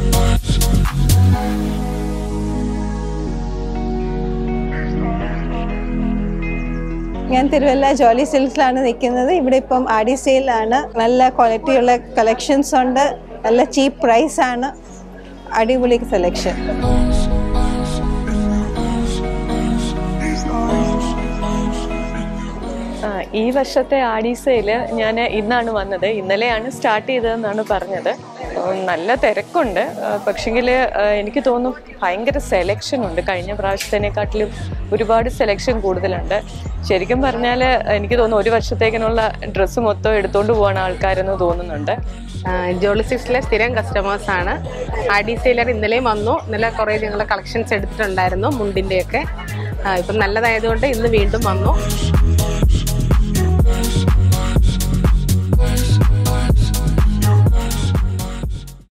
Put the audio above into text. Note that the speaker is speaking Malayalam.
ഞാൻ തിരുവല്ല ജോലി സിൽക്സിലാണ് നിൽക്കുന്നത് ഇവിടെ ഇപ്പം ആഡി സെയിലാണ് നല്ല ക്വാളിറ്റിയുള്ള കളക്ഷൻസ് ഉണ്ട് നല്ല ചീപ്പ് പ്രൈസ് ആണ് അടിപൊളി സെലക്ഷൻ ആ, ഈ വർഷത്തെ ആഡീസയിൽ ഞാൻ ഇന്നാണ് വന്നത് ഇന്നലെയാണ് സ്റ്റാർട്ട് ചെയ്തതെന്നാണ് പറഞ്ഞത് ഉം, നല്ല തിരക്കുണ്ട് പക്ഷെങ്കിൽ എനിക്ക് തോന്നുന്നു ഭയങ്കര സെലക്ഷൻ ഉണ്ട് കഴിഞ്ഞ പ്രാവശ്യത്തിനെക്കാട്ടിലും ഒരുപാട് സെലക്ഷൻ കൂടുതലുണ്ട് ശരിക്കും പറഞ്ഞാൽ എനിക്ക് തോന്നുന്നു ഒരു വർഷത്തേക്കിനുള്ള ഡ്രസ്സ് മൊത്തം എടുത്തുകൊണ്ട് പോകാൻ ആൾക്കാരെന്ന് തോന്നുന്നുണ്ട് ജോളി സിക്സിലെ സ്ഥിരം കസ്റ്റമേഴ്സ് ആണ് ആർ ഡി സെയിലർ ഇന്നലെയും വന്നു ഇന്നലെ കുറേ ഞങ്ങൾ കളക്ഷൻസ് എടുത്തിട്ടുണ്ടായിരുന്നു മുണ്ടിൻ്റെയൊക്കെ ഇപ്പം നല്ലതായതുകൊണ്ട് ഇന്ന് വീണ്ടും വന്നു